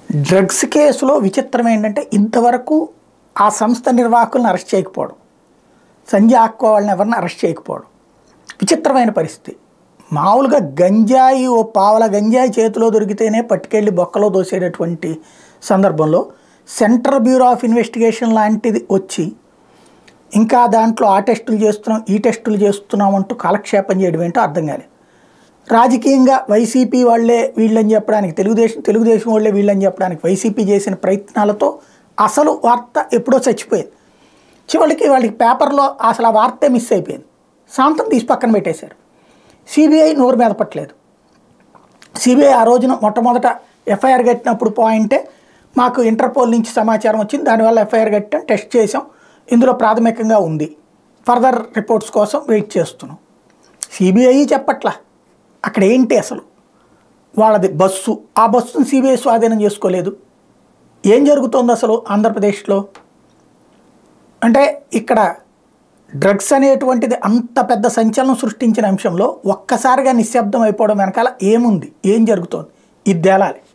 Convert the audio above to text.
drugs కేసులో విచిత్రం ఏంటంటే ఇంతవరకు ఆ సంస్థ నిర్వాహకులను అరెస్ట్ చేయకపోవడం సంజయ్ ఆక్వా వాళ్ళని ఎవరిని అరెస్ట్ చేయకపోవడం విచిత్రమైన పరిస్థితి మామూలుగా గంజాయి ఓ పావల గంజాయి చేతిలో దొరికితేనే పట్టుకెళ్ళి బొక్కలో దోసేటటువంటి సందర్భంలో సెంట్రల్ బ్యూరో ఆఫ్ ఇన్వెస్టిగేషన్ లాంటిది వచ్చి ఇంకా దాంట్లో ఆ టెస్టులు చేస్తున్నాం ఈ టెస్టులు చేస్తున్నాం అంటూ కాలక్షేపం చేయడం ఏంటో అర్థం కాలేదు రాజకీయంగా వైసీపీ వాళ్ళే వీళ్ళని చెప్పడానికి తెలుగుదేశం తెలుగుదేశం వాళ్ళే వీళ్ళని చెప్పడానికి వైసీపీ చేసిన ప్రయత్నాలతో అసలు వార్త ఎప్పుడో చచ్చిపోయింది చివరికి వాళ్ళకి పేపర్లో అసలు ఆ వార్తే మిస్ అయిపోయింది సాంతం తీసి పక్కన పెట్టేశారు సిబిఐ నోరు మీద పట్టలేదు సిబిఐ ఆ రోజున మొట్టమొదట ఎఫ్ఐఆర్ కట్టినప్పుడు పాయింటే మాకు ఇంటర్పోల్ నుంచి సమాచారం వచ్చింది దానివల్ల ఎఫ్ఐఆర్ కట్టాం టెస్ట్ చేసాం ఇందులో ప్రాథమికంగా ఉంది ఫర్దర్ రిపోర్ట్స్ కోసం వెయిట్ చేస్తున్నాం సిబిఐ చెప్పట్లా అక్కడ ఏంటి అసలు వాళ్ళది బస్సు ఆ బస్సును సిబిఐ స్వాధీనం చేసుకోలేదు ఏం జరుగుతోంది అసలు ఆంధ్రప్రదేశ్లో అంటే ఇక్కడ డ్రగ్స్ అనేటువంటిది అంత పెద్ద సంచలనం సృష్టించిన అంశంలో ఒక్కసారిగా నిశ్శబ్దం అయిపోవడం వెనకాల ఏముంది ఏం జరుగుతోంది ఇది తేలాలి